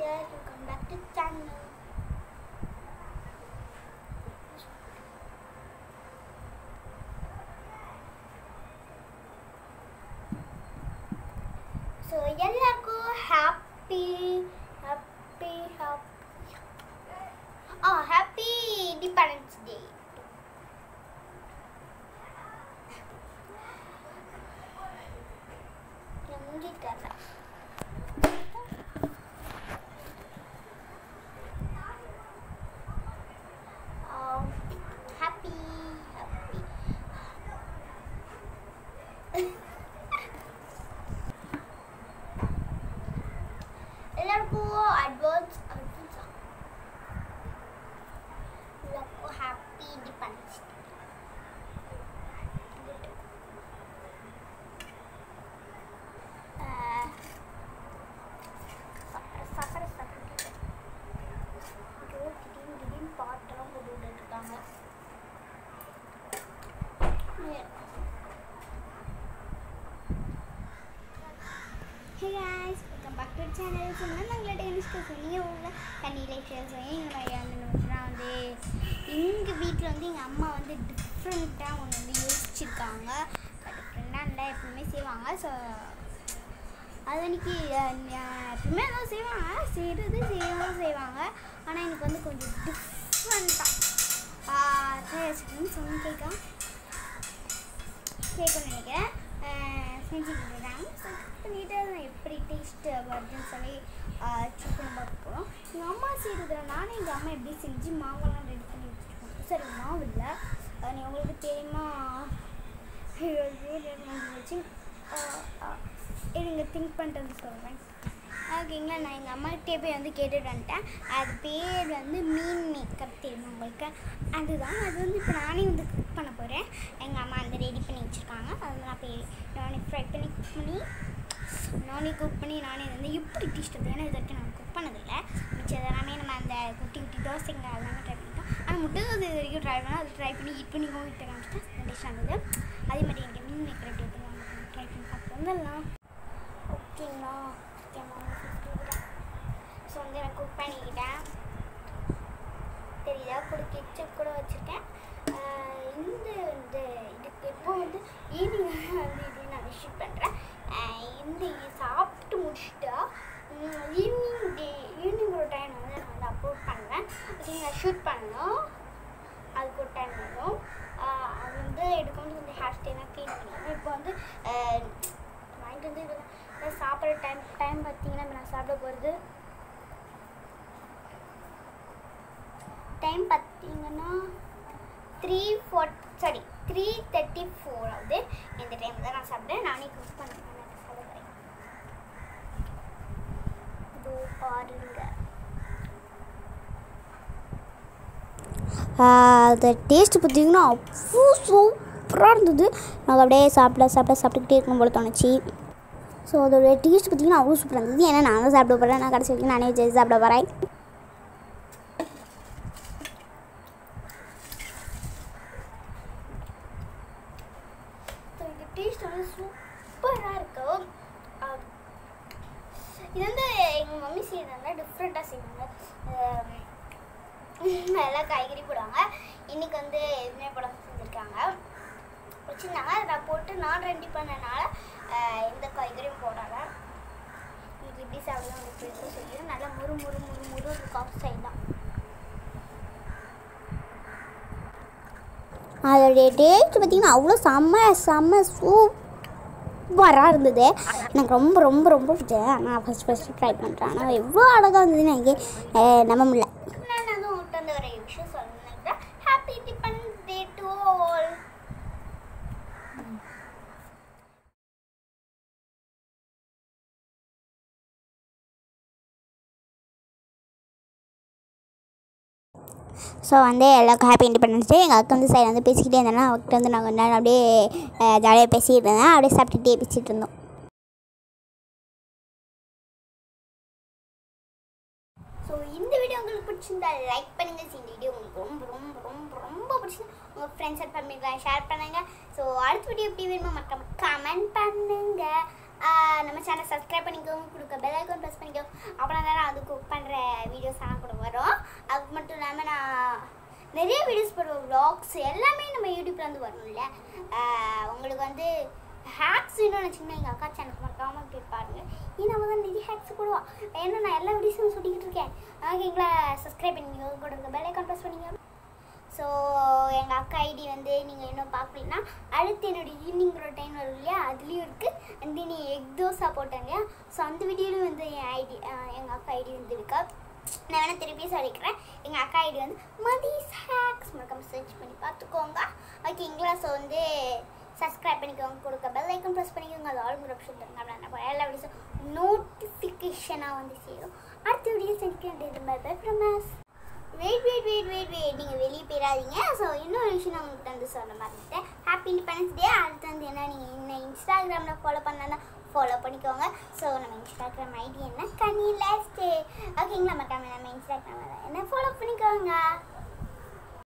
guys, welcome back to channel. So எல்லாருக்கும் happy happy happy ah happy independence day முடிக்கிறேன் happy happy எல்லாருக்கும் advance advance எல்லாருக்கும் happy independence சாப்பிட சாப்பிட ஐயோ திடீர்னு திடீர்னு பாட்டெல்லாம் போட்டு விட்டுட்டு இருக்காங்க hey guys welcome back to channel சொன்னா நாங்களோட இன்ஸ்டா சொன்னீங்க உள்ள தண்ணியில் ஷேர் பண்ணி எங்கள் மாதிரி வந்து வந்து எங்கள் வீட்டில் வந்து எங்கள் அம்மா வந்து டிஃப்ரெண்ட்டாக ஒன்று வந்து யோசிச்சிருக்காங்க டிஃப்ரெண்ட்டாக நல்லா எப்பவுமே செய்வாங்க ஸோ அது அன்றைக்கி எப்பவுமே எல்லாம் செய்வாங்க செய்கிறது செய்யவும் செய்வாங்க ஆனால் எனக்கு வந்து கொஞ்சம் டிஃப்ரெண்ட்டாக சொன்ன கேட்கும் கேட்கணும்னு நினைக்கிறேன் செஞ்சு கொடுக்குறாங்க ஸோ பண்ணிட்டு அது எப்படி டேஸ்ட் வருதுன்னு சொல்லி செக் பண்ணி பார்க்க போகிறோம் எங்கள் அம்மா செய்கிறதுல நானும் எங்கள் அம்மா எப்படி செஞ்சு மாவெல்லாம் ரெடி பண்ணி வச்சுருக்கோம் சரி மாவு இல்லை நீ உங்களுக்கு தெரியுமா வச்சு இருங்க திங்க் பண்ணிட்டு சொல்கிறேன் ஓகேங்களா நான் எங்கள் அம்மாக்கிட்டே போய் வந்து கேட்டுட்டு வந்துட்டேன் அது பேர் வந்து மீன் மேக்கப் தெரியும் உங்களுக்கு அதுதான் அது வந்து இப்போ நானே வந்து குக் பண்ண போகிறேன் எங்கள் அம்மா வந்து ரெடி பண்ணி வச்சுருக்காங்க அது வந்து நான் போய் நானே ஃப்ரை பண்ணி குக் பண்ணி நானே குக் பண்ணி நானே வந்து எப்படி டேஸ்ட் வந்து ஏன்னா இது வரைக்கும் நான் குக் பண்ணதில்லை மிச்சம் எல்லாமே நம்ம அந்த குட்டி குட்டி தோசைங்க எல்லாமே ட்ரை பண்ணிட்டோம் ஆனால் முட்டை தோசை இது வரைக்கும் ட்ரை பண்ணால் அது ட்ரை பண்ணி ஹீட் பண்ணி வீட்டை காமிச்சிட்டேன் டேஸ்ட் ஆனது அதே மாதிரி எனக்கு மீன் மேக்கர் எப்படி பண்ணுவாங்க ட்ரை பண்ணி பார்த்து வந்துடலாம் ஓகேங்களா ஸோ வந்து நான் குக் பண்ணிக்கிட்டேன் தெரியுதா கூட கிச்சப் கூட வச்சுருக்கேன் இந்த இந்த இதுக்கு இப்போ வந்து ஈவினிங் வந்து இது நான் ஷூட் பண்ணுறேன் இந்த இது சாப்பிட்டு முடிச்சுட்டா ஈவினிங் டே ஈவினிங் ஒரு டைம் வந்து நான் வந்து அப்லோட் பண்ணுவேன் அது நான் ஷூட் பண்ணணும் அதுக்கு ஒரு டைம் வரும் அது வந்து எடுக்கும்போது வந்து ஹேர் ஸ்டைலாக க்ளீன் பண்ணிடுவேன் இப்போ வந்து வாங்கிட்டு வந்து இது சாப்பிட்ற டைம் டைம் பார்த்தீங்கன்னா இப்போ நான் சாப்பிட போகிறது டைம் பார்த்தீங்கன்னா three four sorry three thirty four ஆகுது இந்த டைம் தான் நான் சாப்பிட்டேன் நானே குக் பண்ணுறேன் சாப்பிட்றேன் இதோ பாருங்க அது டேஸ்ட்டு பார்த்தீங்கன்னா அவ்வளோ சூப்பராக இருந்தது நாங்கள் அப்படியே சாப்பிட சாப்பிட சாப்பிட்டுக்கிட்டே இருக்கும் போல தோணுச்சு ஸோ அதோட டேஸ்ட் பார்த்தீங்கன்னா அவ்வளோ சூப்பராக இருந்தது ஏன்னா நானும் சாப்பிட போகிறேன் நான் கடைசி வரைக்கும் நானே வச்சு சாப்பிட போகிறேன் ஸோ இது டேஸ்ட் வந்து சூப்பராக இருக்கும் இது வந்து எங்கள் மம்மி செய்யறதுனால டிஃப்ரெண்ட்டாக செய்வாங்க நல்லா காய்கறி போடுவாங்க இன்னைக்கு வந்து எதுவுமே போடாம செஞ்சுருக்காங்க வச்சுருந்தாங்க அதை நான் போட்டு நான் ரெடி பண்ணனால எந்த காய்கறியும் போடலை இன்னைக்கு எப்படி சாப்பிடலாம் உங்களுக்கு இருக்கும் செய்யும் நல்லா முறு முறு முறு முறு இருக்கும் ஆஃப் சைட் தான் அதோடைய டேஸ்ட் பார்த்தீங்கன்னா அவ்வளோ செம்ம செம்ம சூப்பராக இருந்தது எனக்கு ரொம்ப ரொம்ப ரொம்ப பிடிச்சது நான் ஃபஸ்ட் ஃபஸ்ட்டு ட்ரை பண்ணுறேன் ஆனால் எவ்வளோ அழகாக இருந்ததுன்னு எனக்கு அஹ், நம்ப முடியல நான் வந்து உங்கள்கிட்ட வந்து ஒரு விஷயம் சொல்லணும்னா happy independence day to all so வந்து எல்லாருக்கும் ஹாப்பி இண்டிபெண்டன்ஸ் டே எங்கள் அக்கா வந்து சைடில் வந்து பேசிக்கிட்டே இருந்தேன்னா அவர்கிட்ட வந்து நாங்கள் கொஞ்ச நேரம் அப்படியே ஜாலியாக பேசிகிட்டு இருந்தேன் அப்படியே சாப்பிட்டுட்டே பேசிகிட்டு இருந்தோம் ஸோ இந்த வீடியோ உங்களுக்கு பிடிச்சிருந்தா லைக் பண்ணுங்க இந்த வீடியோ உங்களுக்கு ரொம்ப ரொம்ப ரொம்ப ரொம்ப பிடிச்சிருந்தா உங்கள் ஃப்ரெண்ட்ஸ் அண்ட் ஃபேமிலிக்கு ஷேர் பண்ணுங்க ஸோ அடுத்த வீடியோ எப்படி வேணுமோ மறக்காம கமெண்ட் பண்ணுங்க ஆஹ் நம்ம சேனல் சப்ஸ்கிரைப் பண்ணி பண்ணிக்கோங்க கொடுக்க பெல் ஐக்கான் ப்ரெஸ் பண்ணிக்கோங்க அப்புறம் தான் நான் வந்து குக் பண்ணுற வீடியோஸ் எல்லாம் கூட வரும் அது மட்டும் இல்லாமல் நான் நிறைய வீடியோஸ் போடுவேன் vlogs எல்லாமே நம்ம யூடியூப்ல இருந்து வரும்ல ஆஹ் உங்களுக்கு வந்து ஹேக்ஸ் வேணும்னு நினச்சிங்கன்னா எங்கள் அக்கா சேனலுக்கு மறக்காமல் போய் பாருங்க ஏன்னா அவள் தான் நிறைய ஹேக்ஸ் போடுவான் ஏன்னா நான் எல்லா வீடியோஸும் சொல்லிக்கிட்டு இருக்கேன் ஓகேங்களா சப்ஸ்கிரைப் பண்ணிக்கோங்க கூட இருக்க பெல் ஐக்கான் ப்ரெஸ் பண்ணிக்கோங்க ஸோ எங்கள் அக்கா ஐடி வந்து நீங்கள் இன்னும் பார்க்கலன்னா அடுத்து என்னோட ஈவினிங் டைம் வரும் இல்லையா அதுலேயும் இருக்குது அண்ட் நீ எக் தோசா போட்டேன் இல்லையா ஸோ அந்த வீடியோலையும் வந்து என் ஐடி எங்கள் அக்கா ஐடி வந்து இருக்கா நான் வேணால் திருப்பி சொல்லிக்கிறேன் எங்கள் அக்கா ஐடி வந்து மதிஸ் ஹேக்ஸ் மறக்காம சர்ச் பண்ணி பார்த்துக்கோங்க ஓகேங்களா ஸோ வந்து சப்ஸ்கிரைப் பண்ணிக்கோங்க கொடுக்க பெல் ஐக்கன் ப்ரெஸ் பண்ணிக்கோங்க அது ஆல் ஆப்ஷன் தருங்க அப்படின்னா நான் எல்லா வீடியோஸும் நோட்டிஃபிகேஷனாக வந்து சேரும் அடுத்த வீடியோ செஞ்சுக்க வேண்டியது bye promise wait wait wait wait wait நீங்கள் வெளியே போயிடாதீங்க ஸோ இன்னொரு விஷயம் நான் உங்களுக்கு வந்து சொல்ல மறந்துட்டேன் ஹாப்பி இண்டிபெண்டன்ஸ் டே அடுத்து வந்து என்ன நீங்கள் இன்னும் இன்ஸ்டாகிராமில் ஃபாலோ பண்ணா ஃபாலோ பண்ணிக்கோங்க ஸோ நம்ம இன்ஸ்டாகிராம் ஐடி என்ன கனி லாஸ்ட் ஓகேங்களா மறக்காம நம்ம இன்ஸ்டாகிராமில் என்ன ஃபாலோ பண்ணிக்கோங்க